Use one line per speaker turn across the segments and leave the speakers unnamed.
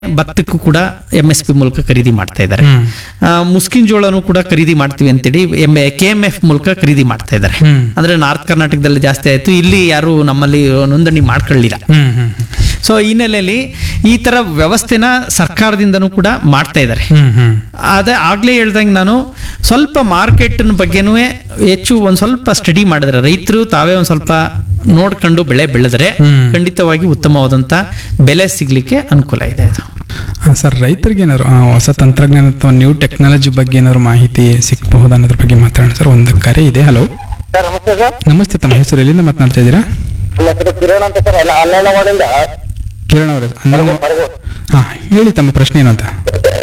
ಭತ್ತಕ್ಕೂ ಕೂಡ M S P ಮೂಲಕ ಖರೀದಿ ಮಾಡ್ತಾ ಇದ್ದಾರೆ
ಹ್ಮ್.
ಆ, ಮುಸ್ಕಿನ್ ಜೋಳನೂ ಕೂಡ ಖರೀದಿ ಮಾಡ್ತೀವಿ ಅಂತೇಳಿ ಎಂ ಕೆ ಎಂ ಎಫ್ ಮೂಲಕ ಖರೀದಿ ಮಾಡ್ತಾ ಇದ್ದಾರೆ
ಹ್ಮ್.
ಅಂದ್ರೆ ನಾರ್ತ್ ಕರ್ನಾಟಕದಲ್ಲಿ ಜಾಸ್ತಿ ಆಯ್ತು ಇಲ್ಲಿ ಯಾರು ನಮ್ಮಲ್ಲಿ ನೋಂದಣಿ ಮಾಡ್ಕೊಳ್ಳಿಲ್ಲ
ಹ್ಮ್ ಹ್ಮ್
ಸೊ ಈ ನೆಲೆಯಲ್ಲಿ ಈ ತರ ವ್ಯವಸ್ಥೆನ ಸರ್ಕಾರದಿಂದನೂ ಕೂಡ ಮಾಡ್ತಾ ಇದ್ದಾರೆ
ಹ್ಮ್ ಹ್ಮ್
ಅದೇ ಆಗ್ಲೇ ಹೇಳ್ದಂಗೆ ನಾನು ಸ್ವಲ್ಪ ಮಾರ್ಕೆಟ್ ಬಗ್ಗೆನೂ ಹೆಚ್ಚು ಒಂದ್ ಸ್ವಲ್ಪ ಸ್ಟಡಿ ಮಾಡಿದ್ರೆ ರೈತರು ತಾವೇ ಒಂದ್ ಸ್ವಲ್ಪ ನೋಡ್ಕೊಂಡು ಬೆಳೆ ಬೆಳೆದ್ರೆ
ಹ್ಮ್.
ಖಂಡಿತವಾಗಿ ಉತ್ತಮವಾದಂತ ಬೆಲೆ ಸಿಗ್ಲಿಕ್ಕೆ ಅನುಕೂಲ ಇದೆ ಅದು
ಆ, ಸರ್ ರೈತರಿಗೆ ಏನಾದ್ರು ಆ, ಹೊಸ ತಂತ್ರಜ್ಞಾನ ಅಥವಾ ನ್ಯೂ ಟೆಕ್ನಾಲಜಿ ಬಗ್ಗೆ ಏನಾದ್ರು ಮಾಹಿತಿ ಸಿಗಬಹುದಾ ಅನ್ನೋದ್ರ ಬಗ್ಗೆ ಮಾತಾಡೋಣ ಸರ್ ಒಂದು ಕರೆ ಇದೆ ಹಲೋ
ಸರ್ ನಮಸ್ತೆ ಸರ್
ನಮಸ್ತೆ ತಮ್ಮ ಹೆಸರು ಎಲ್ಲಿಂದ ಮಾತನಾಡ್ತಾ ಇದ್ದೀರಾ
ನಮ್ಮ ಹೆಸರು ಕಿರಣ್ ಅಂತ ಸರ್ ಅಲ್ಲ ಅಲ್ಲವಾಡಿಂದ
ಕಿರಣ್ ಅವರೇ ಹಾ ಹೇಳಿ ತಮ್ಮ ಪ್ರಶ್ನೆ ಏನು ಅಂತ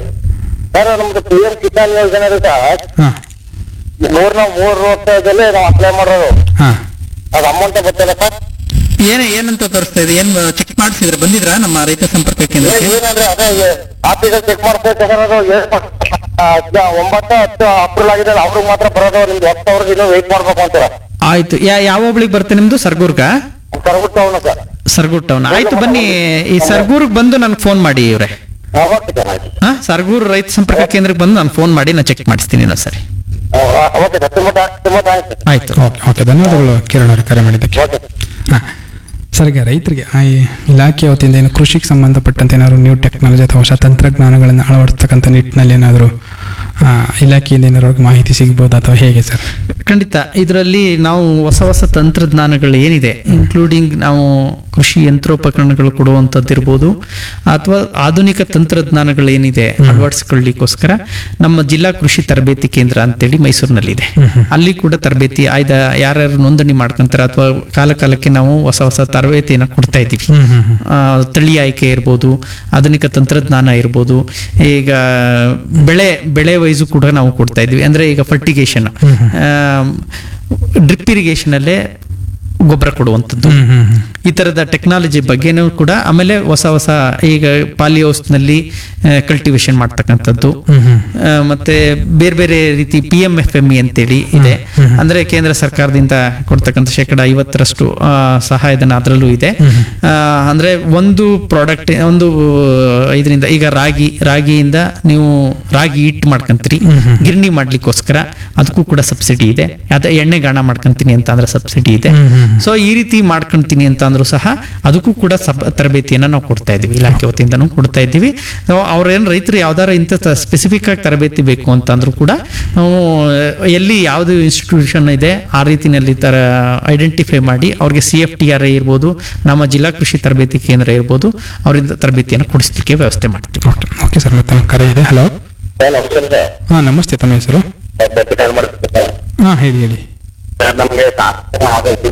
ಸರ್ ನಮ್ದು ಪಿ ಎಂ ಕಿಸಾನ್ ಯೋಜನೆ ಇದೆ ಸರ್
ಹಾ
ನೂರ ನಾವು ಮೂರು ವರ್ಷದಲ್ಲಿ ನಾವು ಅಪ್ಲೈ ಮಾಡೋದು
ಹಾ
ಅದು ಅಮೌಂಟ್ ಗೊತ್ತಿಲ್ಲ ಸರ್
ಏನೇ ಏನಂತ ತೋರಿಸ್ತಾ ಇದೆ ಏನ್ ಚೆಕ್ ಮಾಡಿಸಿದ್ರೆ ಬಂದಿದ್ರಾ ನಮ್ಮ ರೈತ ಸಂಪರ್ಕ ಕೇಂದ್ರಕ್ಕೆ
ಏನಂದ್ರೆ ಅದೇ ಆಫೀಸಲ್ಲಿ ಚೆಕ್ ಮಾಡ್ಬೇಕು ಸರ್ ಅದು ಏನ್- ಆ, ಅದ್ನ ಒಂಬತ್ತು ಹತ್ತು ಅಪ್ರೂವಲ್ ಆಗಿದೆ ಅವ್ರಿಗೆ ಮಾತ್ರ ಬರೋದು ನಿಮ್ದು ಹತ್ತು ಅವ್ರಿಗೆ ಇನ್ನೂ ವೆಯ್ಟ್ ಮಾಡ್ಬೇಕು ಅಂತೀರ
ಆಯ್ತು ಯಾ- ಯಾವ ಒಬ್ಳಿಗೆ ಬರುತ್ತೆ ನಿಮ್ದು ಸರ್ಗೂರ್ಗ
ಕರ್ಬಿಟ್ಟು ಅವನು ಸರ್
ಸರ್ಗೂರ್ ಟೌನ್ ಆಯ್ತು ಬನ್ನಿ ಈ ಸರ್ಗೂರ್ಗ್ ಬಂದು ನನ್ಗೆ ಫೋನ್ ಮಾಡಿ ಇವ್ರೆ
ಓಕೆ ಸರ್ ಆಯ್ತು
ಹಾ ಸರ್ಗೂರ್ ರೈತ ಸಂಪರ್ಕ ಕೇಂದ್ರಕ್ಕೆ ಬಂದು ನಾನು ಫೋನ್ ಮಾಡಿ ನಾನು ಚೆಕ್ ಮಾಡಿಸ್ತೀನಿ ಇನ್ನೊಂದ್ ಸರಿ
ಓಕೆ ಸರ್ ತುಂಬ ತುಂಬ ಥ್ಯಾಂಕ್ಸ್
ಆಯ್ತು
ಓಕೆ ಓಕೆ ಧನ್ಯವಾದಗಳು ಕಿರಣ್ ಅವರೇ ಕರೆ ಮಾಡಿದ್ದಕ್ಕೆ
ಓಕೆ
ಹಾಂ ಸರ್ ಈಗ ರೈತರಿಗೆ ಆ ಈ ಇಲಾಖೆ ವತಿಯಿಂದ ಏನು ಕೃಷಿಗೆ ಸಂಬಂಧಪಟ್ಟಂತೆ ಏನಾದ್ರು ನ್ಯೂ ಟೆಕ್ನಾಲಜಿ ಅಥವಾ ಹೊಸ ತಂತ್ರಜ್ಞಾನಗಳನ್ನು ಅಳವಡಿಸ್ತಕ್ಕಂಥ ನಿಟ್ಟಿನಲ್ಲಿ ಏನಾದರೂ ಇಲಾಖೆಯಿಂದ ಏನಾದ್ರು ಅವ್ರಿಗೆ ಮಾಹಿತಿ ಸಿಗ್ಬೋದು ಅಥವಾ ಹೇಗೆ ಸರ್
ಖಂಡಿತ ಇದರಲ್ಲಿ ನಾವು ಹೊಸ ಹೊಸ ತಂತ್ರಜ್ಞಾನಗಳು ಏನಿದೆ ಇನ್ಕ್ಲೂಡಿಂಗ್ ನಾವು ಕೃಷಿ ಯಂತ್ರೋಪಕರಣಗಳು ಕೊಡುವಂಥದ್ದು ಇರ್ಬೋದು ಅಥವಾ ಆಧುನಿಕ ತಂತ್ರಜ್ಞಾನಗಳು ಏನಿದೆ ಅಳವಡಿಸ್ಕೊಳ್ಳಿಕ್ಕೋಸ್ಕರ ನಮ್ಮ ಜಿಲ್ಲಾ ಕೃಷಿ ತರಬೇತಿ ಕೇಂದ್ರ ಅಂತೇಳಿ ಮೈಸೂರಿನಲ್ಲಿದೆ ಅಲ್ಲಿ ಕೂಡ ತರಬೇತಿ ಆಯ್ದ ಯಾರ್ಯಾರು ನೋಂದಣಿ ಮಾಡ್ಕೊಂತಾರೆ ಅಥವಾ ಕಾಲ ಕಾಲಕ್ಕೆ ನಾವು ಹೊಸ ಹೊಸ ತರಬೇತಿಯನ್ನು ಕೊಡ್ತಾ ಇದ್ದೀವಿ ಆ, ತಳಿ ಆಯ್ಕೆ ಇರ್ಬೋದು ಆಧುನಿಕ ತಂತ್ರಜ್ಞಾನ ಇರ್ಬೋದು ಈಗ ಬೆಳೆ ಬೆಳೆ ವೈಸು ಕೂಡ ನಾವು ಕೊಡ್ತಾ ಇದ್ವಿ ಅಂದ್ರೆ ಈಗ ಫರ್ಟಿಗೇಷನ್ ಡ್ರಿಪ್ ಇರಿಗೇಷನ್ ಅಲ್ಲೇ ಗೊಬ್ಬರ ಕೊಡುವಂಥದ್ದು ಈ ತರದ ಟೆಕ್ನಾಲಜಿ ಬಗ್ಗೆನೂ ಕೂಡ ಆಮೇಲೆ ಹೊಸ ಹೊಸ ಈಗ ಪಾಲಿ ನಲ್ಲಿ ಕಲ್ಟಿವೇಶನ್ ಮಾಡ್ತಕ್ಕಂಥದ್ದು ಆ, ಮತ್ತೆ ಬೇರೆ ಬೇರೆ ರೀತಿ P M F M E ಅಂತೇಳಿ ಇದೆ ಅಂದ್ರೆ ಕೇಂದ್ರ ಸರ್ಕಾರದಿಂದ ಕೊಡ್ತಕ್ಕಂಥ ಶೇಕಡ ಐವತ್ತರಷ್ಟು ಆ, ಸಹಾಯಧನ ಅದರಲ್ಲೂ ಇದೆ ಆ, ಅಂದ್ರೆ ಒಂದು ಪ್ರಾಡಕ್ಟ್ ಒಂದು ಇದರಿಂದ ಈಗ ರಾಗಿ ರಾಗಿಯಿಂದ ನೀವು ರಾಗಿ ಹಿಟ್ ಮಾಡ್ಕೊಂತೀರಿ ಗಿರಣಿ ಮಾಡ್ಲಿಕ್ಕೋಸ್ಕರ ಅದಕ್ಕೂ ಕೂಡ ಸಬ್ಸಿಡಿ ಇದೆ ಅದೇ ಎಣ್ಣೆ ಗಾಣ ಮಾಡ್ಕೊಂತೀನಿ ಅಂತ ಅಂದ್ರೆ ಸಬ್ಸಿಡಿ ಇದೆ ಸೊ ಈ ರೀತಿ ಮಾಡ್ಕೊಂತೀನಿ ಅಂತ ಅಂದ್ರೂ ಸಹ ಅದಕ್ಕೂ ಕೂಡ ಸಬ್ ತರಬೇತಿಯನ್ನ ನಾವು ಕೊಡ್ತಾ ಇದೀವಿ ಇಲಾಖೆ ವತಿಯಿಂದನೂ ಕೊಡ್ತಾ ಇದ್ದೀವಿ ನಾವು ಅವ್ರೇನ್ ರೈತರು ಯಾವ್ದಾರ ಇಂಥ ಸ್ಪೆಸಿಫಿಕ್ ಆಗಿ ತರಬೇತಿ ಬೇಕು ಅಂತ ಅಂದ್ರೂ ಕೂಡ ನಾವು ಎಲ್ಲಿ ಯಾವ್ದು ಇನ್ಸ್ಟಿಟ್ಯೂಷನ್ ಇದೆ ಆ ರೀತಿನಲ್ಲಿ ತರ ಐಡೆಂಟಿಫೈ ಮಾಡಿ ಅವ್ರಿಗೆ C F T R I ಇರ್ಬೋದು ನಮ್ಮ ಜಿಲ್ಲಾ ಕೃಷಿ ತರಬೇತಿ ಕೇಂದ್ರ ಇರ್ಬೋದು ಅವರಿಂದ ತರಬೇತಿಯನ್ನು ಕೊಡಿಸ್ಲಿಕ್ಕೆ ವ್ಯವಸ್ಥೆ ಮಾಡ್ತೀವಿ
ಓಕೆ ಓಕೆ ಸರ್ ಮತ್ತೆ ಕರೆ ಇದೆ ಹಲೋ
ಸರ್ ನಮಸ್ತೆ ಸರ್
ಹಾಂ ನಮಸ್ತೆ ತಮ್ಮ ಹೆಸರು
ಕಿಸಾನ್ ಮಾಡ್ತೀನಿ ಸರ್
ಹಾಂ ಹೇಳಿ ಹೇಳಿ
ಸರ್ ನಮ್ಗೆ ಸಾಕು ಆಗೈತಿ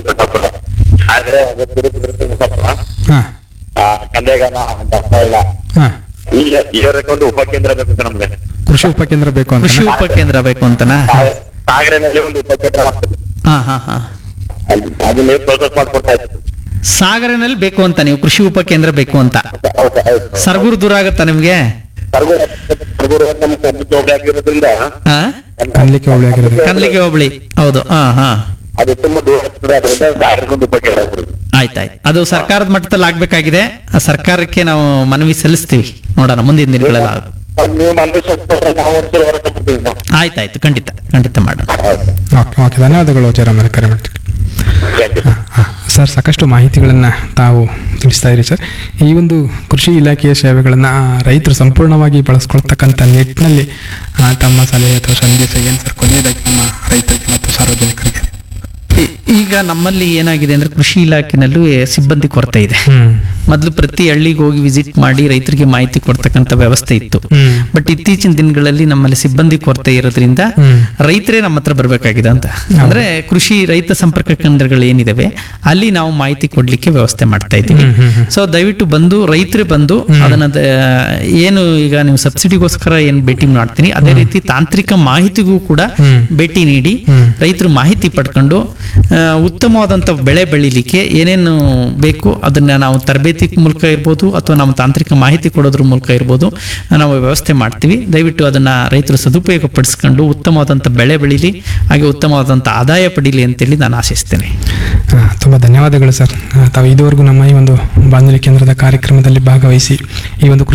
ಆದ್ರೆ ಅದು ತಿರುಗಿ ಸ್ವಲ್ಪ
ಹಾಂ
ಕಂದೆಗಾನ ದಪ್ಪ ಇಲ್ಲ
ಹಾಂ
ಈಗ ಇದಕ್ಕೆ ಒಂದು ಉಪಕೇಂದ್ರ ಬೇಕು ಸರ್ ನಮ್ಗೆ
ಕೃಷಿ ಉಪಕೇಂದ್ರ ಬೇಕು ಅಂತ
ಕೃಷಿ ಉಪಕೇಂದ್ರ ಬೇಕು ಅಂತನಾ
ಸಾಗರನಲ್ಲಿ ಒಂದು ಉಪಕೇಂದ್ರ ಆಗ್ತದೆ
ಹಾ ಹಾ ಹಾ
ಅದು- ಅದು ನೀವು ಪ್ರೋಸೆಸ್ ಮಾಡ್ಕೊಡ್ತಾ ಇದ್ದೀರಿ
ಸಾಗರನಲ್ಲಿ ಬೇಕು ಅಂತ ನೀವು ಕೃಷಿ ಉಪಕೇಂದ್ರ ಬೇಕು ಅಂತ
ಹೌದು ಹೌದು
ಸರ್ಗೂರ್ ದೂರ ಆಗತ್ತಾ ನಿಮ್ಗೆ
ಸರ್ಗೂರು ಸರ್ಗೂರು ನಮ್ಮ ಕಬ್ಬು ಚೌಕಿ ಆಗಿರೋದ್ರಿಂದ
ಹಾ
ಕನ್ಲಿಕ್ಕೆ ಹೋಬಳಿ ಆಗಿರೋದು
ಕನ್ಲಿಗೆ ಹೋಬಳಿ ಹೌದು ಹಾ ಹಾ
ಅದು ತುಂಬಾ ದೂರ ಆಗ್ತದೆ ಅದರಿಂದ ಸಾಗರಕ್ಕೊಂದು ಉಪಕೇಂದ್ರ ಆಗ್ತದೆ
ಆಯ್ತಾಯ್ತು ಅದು ಸರ್ಕಾರದ ಮಟ್ಟದಲ್ಲಿ ಆಗ್ಬೇಕಾಗಿದೆ ಆ ಸರ್ಕಾರಕ್ಕೆ ನಾವು ಮನವಿ ಸಲ್ಲಿಸ್ತೀವಿ ನೋಡೋಣ ಮುಂದಿನ ದಿನಗಳೆಲ್ಲ ಆಗುತ್ತೆ.
ಅದು ನೀವು ಮಂದಿ ಸ್ವಲ್ಪ ನಾವು ಒಂದ್ಸಲ ಹೊರಗೆ ಬರ್ತೀವಿ ನಾವು.
ಆಯ್ತಾಯ್ತು ಖಂಡಿತ ಖಂಡಿತ ಮಾಡೋಣ
ಹೌದು
ಓಕೆ ಓಕೆ ಧನ್ಯವಾದಗಳು ಜಯರಾಮ್ ಕರೆ ಮಾಡ್ತೀವಿ
Thank you.
ಸರ್ ಸಾಕಷ್ಟು ಮಾಹಿತಿಗಳನ್ನು ತಾವು ತಿಳಿಸ್ತಾ ಇರಿ ಸರ್ ಈ ಒಂದು ಕೃಷಿ ಇಲಾಖೆಯ ಸೇವೆಗಳನ್ನು ರೈತರು ಸಂಪೂರ್ಣವಾಗಿ ಬಳಸ್ಕೊಳ್ತಕ್ಕಂಥ ನಿಟ್ಟಿನಲ್ಲಿ ಆ, ತಮ್ಮ ಸಲಹೆ ಅಥವಾ ಸಂದೇಶ ಏನು ಸರ್ ಕೊನೆಯದಾಗಿ ನಮ್ಮ ರೈತರಿಗೆ ಮತ್ತು ಸಾರ್ವಜನಿಕರಿಗೆ
ಈ- ಈಗ ನಮ್ಮಲ್ಲಿ ಏನಾಗಿದೆ ಅಂದ್ರೆ ಕೃಷಿ ಇಲಾಖೆನಲ್ಲೂ ಸಿಬ್ಬಂದಿ ಕೊರತೆ ಇದೆ
ಹ್ಮ್
ಮೊದಲು ಪ್ರತಿ ಹಳ್ಳಿಗೆ ಹೋಗಿ ವಿಸಿಟ್ ಮಾಡಿ ರೈತರಿಗೆ ಮಾಹಿತಿ ಕೊಡ್ತಕ್ಕಂಥ ವ್ಯವಸ್ಥೆ ಇತ್ತು
ಹ್ಮ್.
ಬಟ್ ಇತ್ತೀಚಿನ ದಿನಗಳಲ್ಲಿ ನಮ್ಮಲ್ಲಿ ಸಿಬ್ಬಂದಿ ಕೊರತೆ ಇರೋದ್ರಿಂದ
ಹ್ಮ್.
ರೈತರೇ ನಮ್ಮ ಹತ್ರ ಬರಬೇಕಾಗಿದೆ ಅಂತ ಅಂದ್ರೆ ಕೃಷಿ ರೈತ ಸಂಪರ್ಕ ಕೇಂದ್ರಗಳು ಏನಿದಾವೆ ಅಲ್ಲಿ ನಾವು ಮಾಹಿತಿ ಕೊಡ್ಲಿಕ್ಕೆ ವ್ಯವಸ್ಥೆ ಮಾಡ್ತಾ ಇದ್ದೀವಿ ಸೊ ದಯವಿಟ್ಟು ಬಂದು ರೈತರೇ ಬಂದು ಅದನ್ನ ದ- ಏನು ಈಗ ನೀವು ಸಬ್ಸಿಡಿಗೋಸ್ಕರ ಏನ್ ಭೇಟಿ ಮಾಡ್ತೀನಿ ಅದೇ ರೀತಿ ತಾಂತ್ರಿಕ ಮಾಹಿತಿಗೂ ಕೂಡ ಭೇಟಿ ನೀಡಿ ರೈತರು ಮಾಹಿತಿ ಪಡ್ಕೊಂಡು ಆ, ಆ, ಉತ್ತಮವಾದಂಥ ಬೆಳೆ ಬೆಳಿಲಿಕ್ಕೆ ಏನೇನು ಬೇಕು ಅದನ್ನ ನಾವು ತರಬೇತಿ ಮೂಲಕ ಇರ್ಬೋದು ಅಥವಾ ನಮ್ಮ ತಾಂತ್ರಿಕ ಮಾಹಿತಿ ಕೊಡೋದ್ರ ಮೂಲಕ ಇರ್ಬೋದು ನಾವು ವ್ಯವಸ್ಥೆ ಮಾಡ್ತೀವಿ ದಯವಿಟ್ಟು ಅದನ್ನ ರೈತರು ಸದುಪಯೋಗ ಪಡಿಸ್ಕೊಂಡು ಉತ್ತಮವಾದಂಥ ಬೆಳೆ ಬೆಳೀಲಿ ಹಾಗೆ ಉತ್ತಮವಾದಂಥ ಆದಾಯ ಪಡೀಲಿ ಅಂತೇಳಿ ನಾನು ಆಶಿಸ್ತೇನೆ
ಆ, ತುಂಬ ಧನ್ಯವಾದಗಳು ಸರ್ ಆ, ತಾವು ಇದುವರೆಗೂ ನಮ್ಮ ಈ ಒಂದು ಬಾನುಲಿ ಕೇಂದ್ರದ ಕಾರ್ಯಕ್ರಮದಲ್ಲಿ ಭಾಗವಹಿಸಿ ಈ ಒಂದು